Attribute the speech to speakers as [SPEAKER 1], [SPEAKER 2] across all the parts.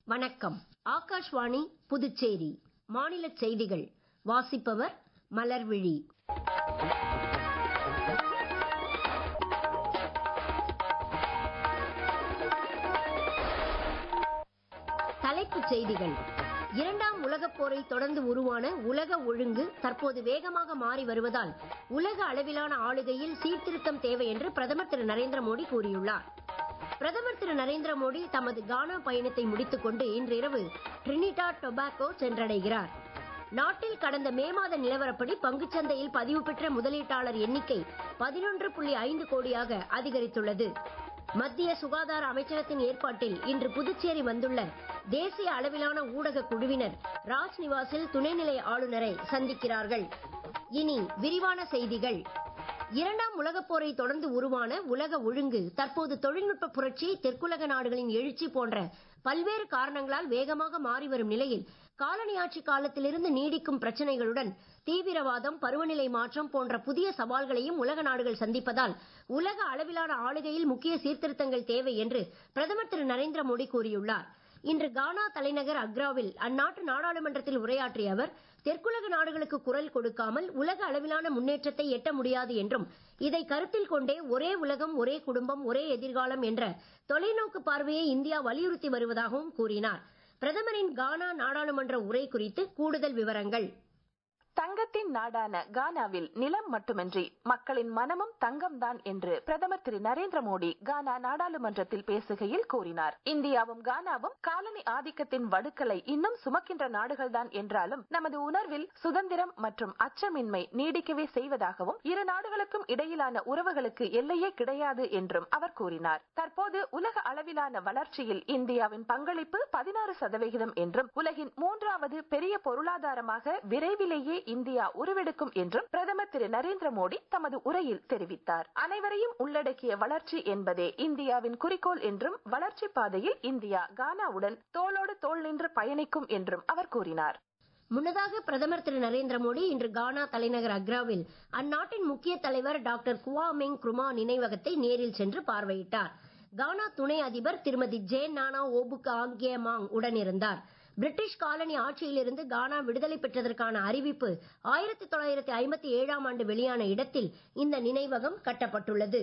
[SPEAKER 1] வணக்கம் ஆகாஷ்வாணி புதுச்சேரி மாநில செய்திகள் வாசிப்பவர் மலர்விழி தலைப்புச் செய்திகள் இரண்டாம் உலகப் போரை தொடர்ந்து உருவான உலக ஒழுங்கு தற்போது வேகமாக மாறி வருவதால் உலக அளவிலான ஆளுகையில் சீர்திருத்தம் தேவை என்று பிரதமர் திரு நரேந்திர மோடி கூறியுள்ளார் பிரதமர் திரு நரேந்திர மோடி தமது கானா பயணத்தை முடித்துக் கொண்டு இன்றிரவு டிரினிடா டொபாக்கோ சென்றடைகிறார் நாட்டில் கடந்த மே மாத நிலவரப்படி பங்குச் சந்தையில் பதிவு பெற்ற முதலீட்டாளர் எண்ணிக்கை பதினொன்று புள்ளி ஐந்து கோடியாக அதிகரித்துள்ளது மத்திய சுகாதார அமைச்சகத்தின் ஏற்பாட்டில் இன்று புதுச்சேரி வந்துள்ள தேசிய அளவிலான ஊடக குழுவினர் ராஜ்நிவாசில் துணைநிலை ஆளுநரை சந்திக்கிறார்கள் இனி விரிவான செய்திகள் இரண்டாம் உலகப் போரை தொடர்ந்து உருவான உலக ஒழுங்கு தற்போது தொழில்நுட்ப புரட்சி தெற்குலக நாடுகளின் எழுச்சி போன்ற பல்வேறு காரணங்களால் வேகமாக மாறி வரும் நிலையில் காலனி ஆட்சி காலத்திலிருந்து நீடிக்கும் பிரச்சனைகளுடன் தீவிரவாதம் பருவநிலை மாற்றம் போன்ற புதிய சவால்களையும் உலக நாடுகள் சந்திப்பதால் உலக அளவிலான ஆளுகையில் முக்கிய சீர்திருத்தங்கள் தேவை என்று பிரதமர் திரு நரேந்திர மோடி கூறியுள்ளார் இன்று கானா தலைநகர் அக்ராவில் அந்நாட்டு நாடாளுமன்றத்தில் உரையாற்றிய அவர் தெற்குலக நாடுகளுக்கு குரல் கொடுக்காமல் உலக அளவிலான முன்னேற்றத்தை எட்ட முடியாது என்றும் இதை கருத்தில் கொண்டே ஒரே உலகம் ஒரே குடும்பம் ஒரே எதிர்காலம் என்ற தொலைநோக்கு பார்வையை இந்தியா வலியுறுத்தி வருவதாகவும் கூறினார் பிரதமரின் கானா நாடாளுமன்ற உரை குறித்து கூடுதல் விவரங்கள்
[SPEAKER 2] தங்கத்தின் நாடான கானாவில் நிலம் மட்டுமின்றி மக்களின் மனமும் தங்கம்தான் என்று பிரதமர் திரு நரேந்திர மோடி கானா நாடாளுமன்றத்தில் பேசுகையில் கூறினார் இந்தியாவும் கானாவும் காலனி ஆதிக்கத்தின் வடுக்களை இன்னும் சுமக்கின்ற நாடுகள்தான் என்றாலும் நமது உணர்வில் சுதந்திரம் மற்றும் அச்சமின்மை நீடிக்கவே செய்வதாகவும் இரு நாடுகளுக்கும் இடையிலான உறவுகளுக்கு எல்லையே கிடையாது என்றும் அவர் கூறினார் தற்போது உலக அளவிலான வளர்ச்சியில் இந்தியாவின் பங்களிப்பு பதினாறு சதவிகிதம் என்றும் உலகின் மூன்றாவது பெரிய பொருளாதாரமாக விரைவிலேயே இந்தியா உருவெடுக்கும் என்றும் பிரதமர் திரு நரேந்திர மோடி தமது உரையில் தெரிவித்தார் அனைவரையும் உள்ளடக்கிய வளர்ச்சி என்பதே இந்தியாவின் குறிக்கோள் என்றும் வளர்ச்சி பாதையில் இந்தியா கானாவுடன் தோளோடு தோள் நின்று பயணிக்கும் என்றும் அவர் கூறினார்
[SPEAKER 1] முன்னதாக பிரதமர் திரு நரேந்திர மோடி இன்று கானா தலைநகர் அக்ராவில் அந்நாட்டின் முக்கிய தலைவர் டாக்டர் குவாமெங் குருமா நினைவகத்தை நேரில் சென்று பார்வையிட்டார் கானா துணை அதிபர் திருமதி ஜேன் நானா ஓபுக்கு ஆங்கியமாங் உடனிருந்தார் பிரிட்டிஷ் காலனி ஆட்சியிலிருந்து கானா விடுதலை பெற்றதற்கான அறிவிப்பு ஆயிரத்தி தொள்ளாயிரத்தி ஐம்பத்தி ஏழாம் ஆண்டு வெளியான இடத்தில் இந்த நினைவகம் கட்டப்பட்டுள்ளது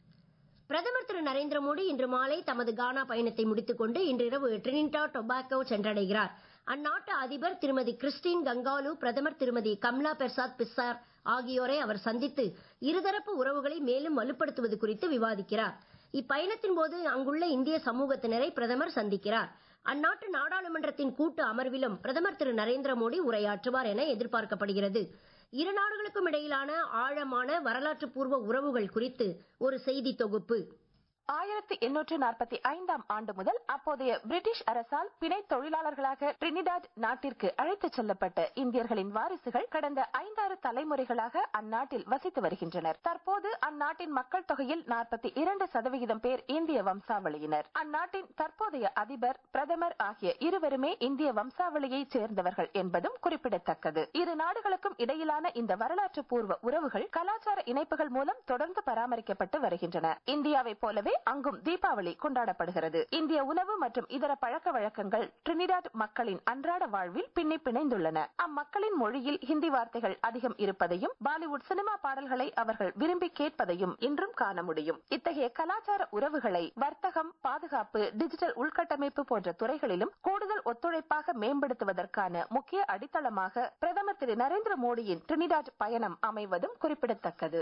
[SPEAKER 1] பிரதமர் திரு நரேந்திர மோடி இன்று மாலை தமது கானா பயணத்தை முடித்துக் கொண்டு இன்றிரவு டிரினிடா டொபாக்கோ சென்றடைகிறார் அந்நாட்டு அதிபர் திருமதி கிறிஸ்டின் கங்காலு பிரதமர் திருமதி கம்லா பெர்சாத் பிஸ்ஸார் ஆகியோரை அவர் சந்தித்து இருதரப்பு உறவுகளை மேலும் வலுப்படுத்துவது குறித்து விவாதிக்கிறார் இப்பயணத்தின் போது அங்குள்ள இந்திய சமூகத்தினரை பிரதமர் சந்திக்கிறார் அந்நாட்டு நாடாளுமன்றத்தின் கூட்டு அமர்விலும் பிரதமர் திரு நரேந்திர மோடி உரையாற்றுவார் என எதிர்பார்க்கப்படுகிறது இரு நாடுகளுக்கும் இடையிலான ஆழமான வரலாற்று பூர்வ உறவுகள் குறித்து ஒரு செய்தி தொகுப்பு
[SPEAKER 2] ஆயிரத்தி எண்ணூற்று நாற்பத்தி ஐந்தாம் ஆண்டு முதல் அப்போதைய பிரிட்டிஷ் அரசால் பிணை தொழிலாளர்களாக டிரினிடாட் நாட்டிற்கு அழைத்துச் செல்லப்பட்ட இந்தியர்களின் வாரிசுகள் கடந்த ஐந்தாறு தலைமுறைகளாக அந்நாட்டில் வசித்து வருகின்றனர் தற்போது அந்நாட்டின் மக்கள் தொகையில் நாற்பத்தி இரண்டு சதவிகிதம் பேர் இந்திய வம்சாவளியினர் அந்நாட்டின் தற்போதைய அதிபர் பிரதமர் ஆகிய இருவருமே இந்திய வம்சாவளியைச் சேர்ந்தவர்கள் என்பதும் குறிப்பிடத்தக்கது இரு நாடுகளுக்கும் இடையிலான இந்த வரலாற்று பூர்வ உறவுகள் கலாச்சார இணைப்புகள் மூலம் தொடர்ந்து பராமரிக்கப்பட்டு வருகின்றன இந்தியாவைப் போலவே அங்கும் தீபாவளி கொண்டாடப்படுகிறது இந்திய உணவு மற்றும் இதர பழக்க வழக்கங்கள் டிரினிடாட் மக்களின் அன்றாட வாழ்வில் பின்னி பிணைந்துள்ளன அம்மக்களின் மொழியில் ஹிந்தி வார்த்தைகள் அதிகம் இருப்பதையும் பாலிவுட் சினிமா பாடல்களை அவர்கள் விரும்பி கேட்பதையும் இன்றும் காண முடியும் இத்தகைய கலாச்சார உறவுகளை வர்த்தகம் பாதுகாப்பு டிஜிட்டல் உள்கட்டமைப்பு போன்ற துறைகளிலும் கூடுதல் ஒத்துழைப்பாக மேம்படுத்துவதற்கான முக்கிய அடித்தளமாக பிரதமர் திரு நரேந்திர மோடியின் டிரினிடாட் பயணம் அமைவதும் குறிப்பிடத்தக்கது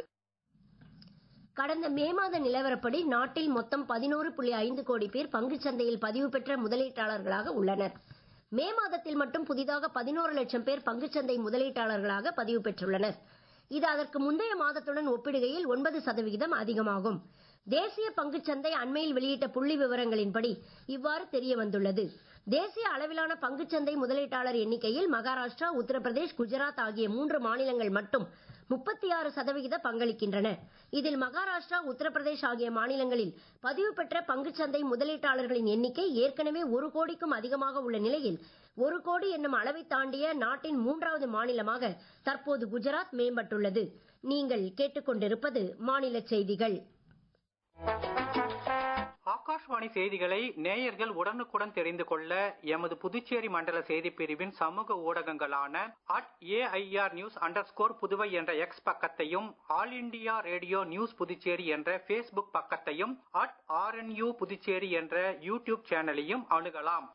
[SPEAKER 1] கடந்த மே மாத நிலவரப்படி நாட்டில் மொத்தம் பதினோரு புள்ளி ஐந்து கோடி பேர் பங்குச் சந்தையில் பதிவு பெற்ற முதலீட்டாளர்களாக உள்ளனர் மே மாதத்தில் மட்டும் புதிதாக பதினோரு லட்சம் பேர் பங்குச்சந்தை முதலீட்டாளர்களாக பதிவு பெற்றுள்ளனர் இது அதற்கு முந்தைய மாதத்துடன் ஒப்பிடுகையில் ஒன்பது சதவிகிதம் அதிகமாகும் தேசிய பங்குச்சந்தை அண்மையில் வெளியிட்ட புள்ளி விவரங்களின்படி இவ்வாறு தெரிய வந்துள்ளது தேசிய அளவிலான பங்குச்சந்தை முதலீட்டாளர் எண்ணிக்கையில் மகாராஷ்டிரா உத்தரப்பிரதேஷ் குஜராத் ஆகிய மூன்று மாநிலங்கள் மட்டும் முப்பத்தி ஆறு சதவிகித பங்களிக்கின்றன இதில் மகாராஷ்டிரா உத்தரப்பிரதேஷ் ஆகிய மாநிலங்களில் பதிவு பெற்ற பங்குச்சந்தை முதலீட்டாளர்களின் எண்ணிக்கை ஏற்கனவே ஒரு கோடிக்கும் அதிகமாக உள்ள நிலையில் ஒரு கோடி என்னும் அளவை தாண்டிய நாட்டின் மூன்றாவது மாநிலமாக தற்போது குஜராத் மேம்பட்டுள்ளது நீங்கள் கேட்டுக்கொண்டிருப்பது மாநில செய்திகள்
[SPEAKER 3] ஆகாஷ் ஆகாஷ்வாணி செய்திகளை நேயர்கள் உடனுக்குடன் தெரிந்து கொள்ள எமது புதுச்சேரி மண்டல செய்திப் பிரிவின் சமூக ஊடகங்களான at AIR news under Puduvai என்ற எக்ஸ் பக்கத்தையும் all India radio news Puducherry என்ற ஃபேஸ்புக் பக்கத்தையும் அட் ஆர்என்யூ புதுச்சேரி என்ற யூடியூப் சேனலையும் அணுகலாம்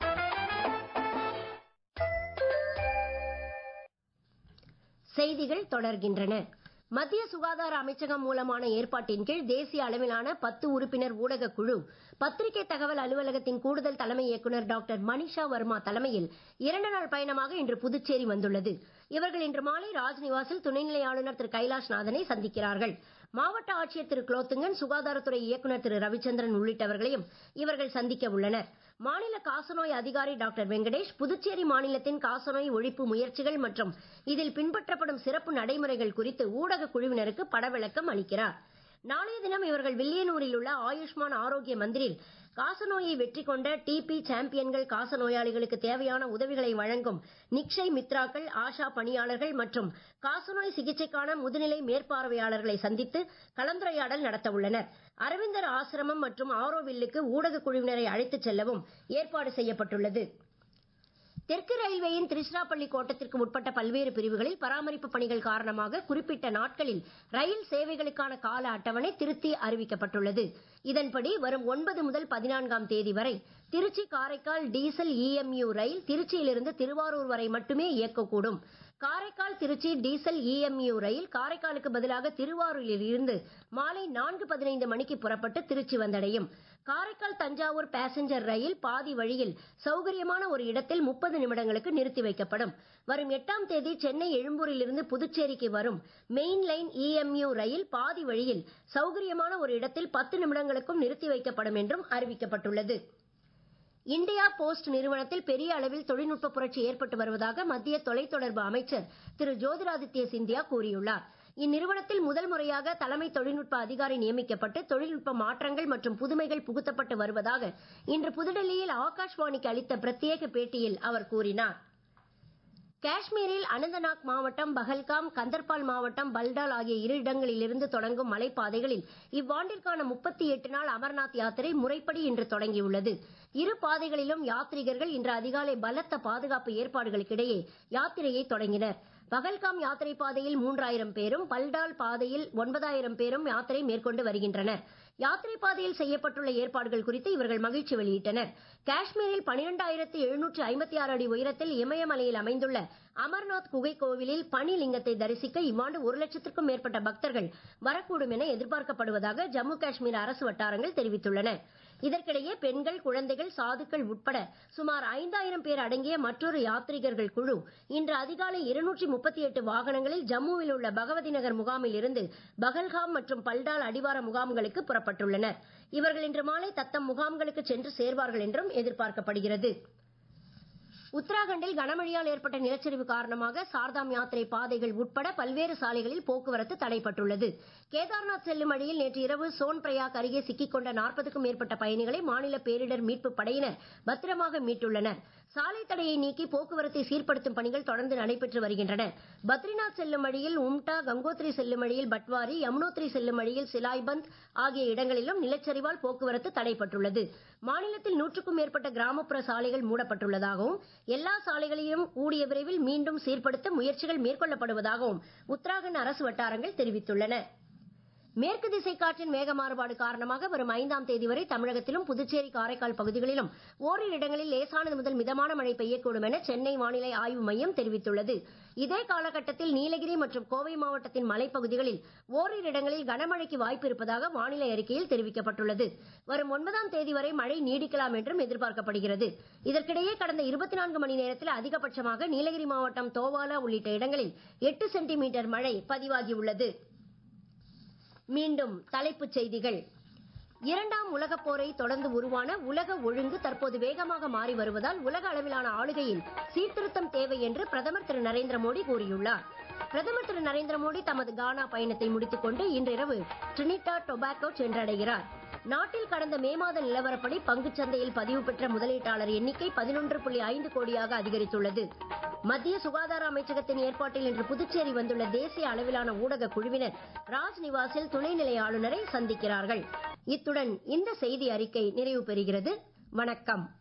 [SPEAKER 1] செய்திகள் தொடர்கின்றன மத்திய சுகாதார அமைச்சகம் மூலமான ஏற்பாட்டின் கீழ் தேசிய அளவிலான பத்து உறுப்பினர் ஊடக குழு பத்திரிகை தகவல் அலுவலகத்தின் கூடுதல் தலைமை இயக்குநர் டாக்டர் மணிஷா வர்மா தலைமையில் இரண்டு நாள் பயணமாக இன்று புதுச்சேரி வந்துள்ளது இவர்கள் இன்று மாலை ராஜ்நிவாசில் துணைநிலை ஆளுநர் திரு கைலாஷ் நாதனை சந்திக்கிறார்கள் மாவட்ட ஆட்சியர் திரு குலோத்துங்கன் சுகாதாரத்துறை இயக்குநர் திரு ரவிச்சந்திரன் உள்ளிட்டவர்களையும் இவர்கள் சந்திக்க உள்ளனர் மாநில காசநோய் அதிகாரி டாக்டர் வெங்கடேஷ் புதுச்சேரி மாநிலத்தின் காசநோய் ஒழிப்பு முயற்சிகள் மற்றும் இதில் பின்பற்றப்படும் சிறப்பு நடைமுறைகள் குறித்து ஊடக குழுவினருக்கு படவிளக்கம் அளிக்கிறார் நாளைய தினம் இவர்கள் வில்லியனூரில் உள்ள ஆயுஷ்மான் ஆரோக்கிய மந்திரில் காசநோயை வெற்றி கொண்ட டிபி சாம்பியன்கள் காச நோயாளிகளுக்கு தேவையான உதவிகளை வழங்கும் நிக்ஷய் மித்ராக்கள் ஆஷா பணியாளர்கள் மற்றும் காசநோய் சிகிச்சைக்கான முதுநிலை மேற்பார்வையாளர்களை சந்தித்து கலந்துரையாடல் நடத்த உள்ளனர் அரவிந்தர் ஆசிரமம் மற்றும் ஆரோவில்லுக்கு ஊடக குழுவினரை அழைத்துச் செல்லவும் ஏற்பாடு செய்யப்பட்டுள்ளது தெற்கு ரயில்வேயின் திருச்சிராப்பள்ளி கோட்டத்திற்கு உட்பட்ட பல்வேறு பிரிவுகளில் பராமரிப்பு பணிகள் காரணமாக குறிப்பிட்ட நாட்களில் ரயில் சேவைகளுக்கான கால அட்டவணை திருத்தி அறிவிக்கப்பட்டுள்ளது இதன்படி வரும் ஒன்பது முதல் பதினான்காம் தேதி வரை திருச்சி காரைக்கால் டீசல் இஎம்யூ ரயில் திருச்சியிலிருந்து திருவாரூர் வரை மட்டுமே இயக்கக்கூடும் காரைக்கால் திருச்சி டீசல் இஎம்யூ ரயில் காரைக்காலுக்கு பதிலாக திருவாரூரில் இருந்து மாலை நான்கு பதினைந்து மணிக்கு புறப்பட்டு திருச்சி வந்தடையும் காரைக்கால் தஞ்சாவூர் பேசஞ்சர் ரயில் பாதி வழியில் சௌகரியமான ஒரு இடத்தில் முப்பது நிமிடங்களுக்கு நிறுத்தி வைக்கப்படும் வரும் எட்டாம் தேதி சென்னை எழும்பூரில் இருந்து புதுச்சேரிக்கு வரும் மெயின் லைன் இஎம்யூ ரயில் பாதி வழியில் சௌகரியமான ஒரு இடத்தில் பத்து நிமிடங்களுக்கும் நிறுத்தி வைக்கப்படும் என்றும் அறிவிக்கப்பட்டுள்ளது இந்தியா போஸ்ட் நிறுவனத்தில் பெரிய அளவில் தொழில்நுட்ப புரட்சி ஏற்பட்டு வருவதாக மத்திய தொலைத்தொடர்பு அமைச்சர் திரு ஜோதிராதித்ய சிந்தியா கூறியுள்ளார் இந்நிறுவனத்தில் முதல் முறையாக தலைமை தொழில்நுட்ப அதிகாரி நியமிக்கப்பட்டு தொழில்நுட்ப மாற்றங்கள் மற்றும் புதுமைகள் புகுத்தப்பட்டு வருவதாக இன்று புதுடெல்லியில் ஆகாஷ்வாணிக்கு அளித்த பிரத்யேக பேட்டியில் அவர் கூறினார் காஷ்மீரில் அனந்தநாக் மாவட்டம் பஹல்காம் கந்தர்பால் மாவட்டம் பல்டால் ஆகிய இரு இடங்களிலிருந்து தொடங்கும் மலைப்பாதைகளில் இவ்வாண்டிற்கான முப்பத்தி எட்டு நாள் அமர்நாத் யாத்திரை முறைப்படி இன்று தொடங்கியுள்ளது இரு பாதைகளிலும் யாத்ரீகர்கள் இன்று அதிகாலை பலத்த பாதுகாப்பு ஏற்பாடுகளுக்கிடையே யாத்திரையை தொடங்கினர் பகல்காம் யாத்திரை பாதையில் மூன்றாயிரம் பேரும் பல்டால் பாதையில் ஒன்பதாயிரம் பேரும் யாத்திரை மேற்கொண்டு வருகின்றனர் யாத்திரை பாதையில் செய்யப்பட்டுள்ள ஏற்பாடுகள் குறித்து இவர்கள் மகிழ்ச்சி வெளியிட்டனர் காஷ்மீரில் பனிரெண்டாயிரத்து எழுநூற்று ஐம்பத்தி ஆறு அடி உயரத்தில் இமயமலையில் அமைந்துள்ள அமர்நாத் குகை கோவிலில் பனி லிங்கத்தை தரிசிக்க இவ்வாண்டு ஒரு லட்சத்திற்கும் மேற்பட்ட பக்தர்கள் வரக்கூடும் என எதிர்பார்க்கப்படுவதாக ஜம்மு காஷ்மீர் அரசு வட்டாரங்கள் தெரிவித்துள்ளன இதற்கிடையே பெண்கள் குழந்தைகள் சாதுக்கள் உட்பட சுமார் ஐந்தாயிரம் பேர் அடங்கிய மற்றொரு யாத்ரீகர்கள் குழு இன்று அதிகாலை இருநூற்றி முப்பத்தி எட்டு வாகனங்களில் ஜம்முவில் உள்ள பகவதி நகர் முகாமில் இருந்து பகல்காம் மற்றும் பல்டால் அடிவார முகாம்களுக்கு புறப்பட்டுள்ளனர் இவர்கள் இன்று மாலை தத்தம் முகாம்களுக்கு சென்று சேர்வார்கள் என்றும் எதிர்பார்க்கப்படுகிறது உத்தராகண்டில் கனமழையால் ஏற்பட்ட நிலச்சரிவு காரணமாக சார்தாம் யாத்திரை பாதைகள் உட்பட பல்வேறு சாலைகளில் போக்குவரத்து தடைப்பட்டுள்ளது கேதார்நாத் செல்லும் வழியில் நேற்று இரவு சோன் பிரயாக் அருகே சிக்கிக் கொண்ட நாற்பதுக்கும் மேற்பட்ட பயணிகளை மாநில பேரிடர் மீட்பு படையினர் பத்திரமாக மீட்டுள்ளனர் சாலை தடையை நீக்கி போக்குவரத்தை சீர்படுத்தும் பணிகள் தொடர்ந்து நடைபெற்று வருகின்றன பத்ரிநாத் செல்லும் வழியில் உம்டா கங்கோத்ரி செல்லும் வழியில் பட்வாரி யமுனோத்ரி செல்லும் வழியில் சிலாய்பந்த் ஆகிய இடங்களிலும் நிலச்சரிவால் போக்குவரத்து தடைப்பட்டுள்ளது மாநிலத்தில் நூற்றுக்கும் மேற்பட்ட கிராமப்புற சாலைகள் மூடப்பட்டுள்ளதாகவும் எல்லா சாலைகளையும் கூடிய விரைவில் மீண்டும் சீர்படுத்த முயற்சிகள் மேற்கொள்ளப்படுவதாகவும் உத்தராகண்ட் அரசு வட்டாரங்கள் தெரிவித்துள்ளன மேற்கு திசை காற்றின் வேக மாறுபாடு காரணமாக வரும் ஐந்தாம் தேதி வரை தமிழகத்திலும் புதுச்சேரி காரைக்கால் பகுதிகளிலும் ஓரிரு இடங்களில் லேசானது முதல் மிதமான மழை பெய்யக்கூடும் என சென்னை வானிலை ஆய்வு மையம் தெரிவித்துள்ளது இதே காலகட்டத்தில் நீலகிரி மற்றும் கோவை மாவட்டத்தின் மலைப்பகுதிகளில் ஓரிரு இடங்களில் கனமழைக்கு வாய்ப்பு இருப்பதாக வானிலை அறிக்கையில் தெரிவிக்கப்பட்டுள்ளது வரும் ஒன்பதாம் தேதி வரை மழை நீடிக்கலாம் என்றும் எதிர்பார்க்கப்படுகிறது இதற்கிடையே கடந்த இருபத்தி நான்கு மணி நேரத்தில் அதிகபட்சமாக நீலகிரி மாவட்டம் தோவாலா உள்ளிட்ட இடங்களில் எட்டு சென்டிமீட்டர் மழை பதிவாகியுள்ளது மீண்டும் தலைப்புச் செய்திகள் இரண்டாம் உலகப் போரை தொடர்ந்து உருவான உலக ஒழுங்கு தற்போது வேகமாக மாறி வருவதால் உலக அளவிலான ஆளுகையில் சீர்திருத்தம் தேவை என்று பிரதமர் திரு நரேந்திர மோடி கூறியுள்ளார் பிரதமர் திரு நரேந்திர மோடி தமது கானா பயணத்தை முடித்துக் கொண்டு இன்றிரவு ட்ரினிடா டொபாக்கோ சென்றடைகிறார் நாட்டில் கடந்த மே மாத நிலவரப்படி பங்குச் சந்தையில் பதிவு பெற்ற முதலீட்டாளர் எண்ணிக்கை பதினொன்று புள்ளி ஐந்து கோடியாக அதிகரித்துள்ளது மத்திய சுகாதார அமைச்சகத்தின் ஏற்பாட்டில் இன்று புதுச்சேரி வந்துள்ள தேசிய அளவிலான ஊடக குழுவினர் ராஜ்நிவாசில் துணைநிலை ஆளுநரை சந்திக்கிறார்கள் இத்துடன் இந்த செய்தி அறிக்கை நிறைவு பெறுகிறது வணக்கம்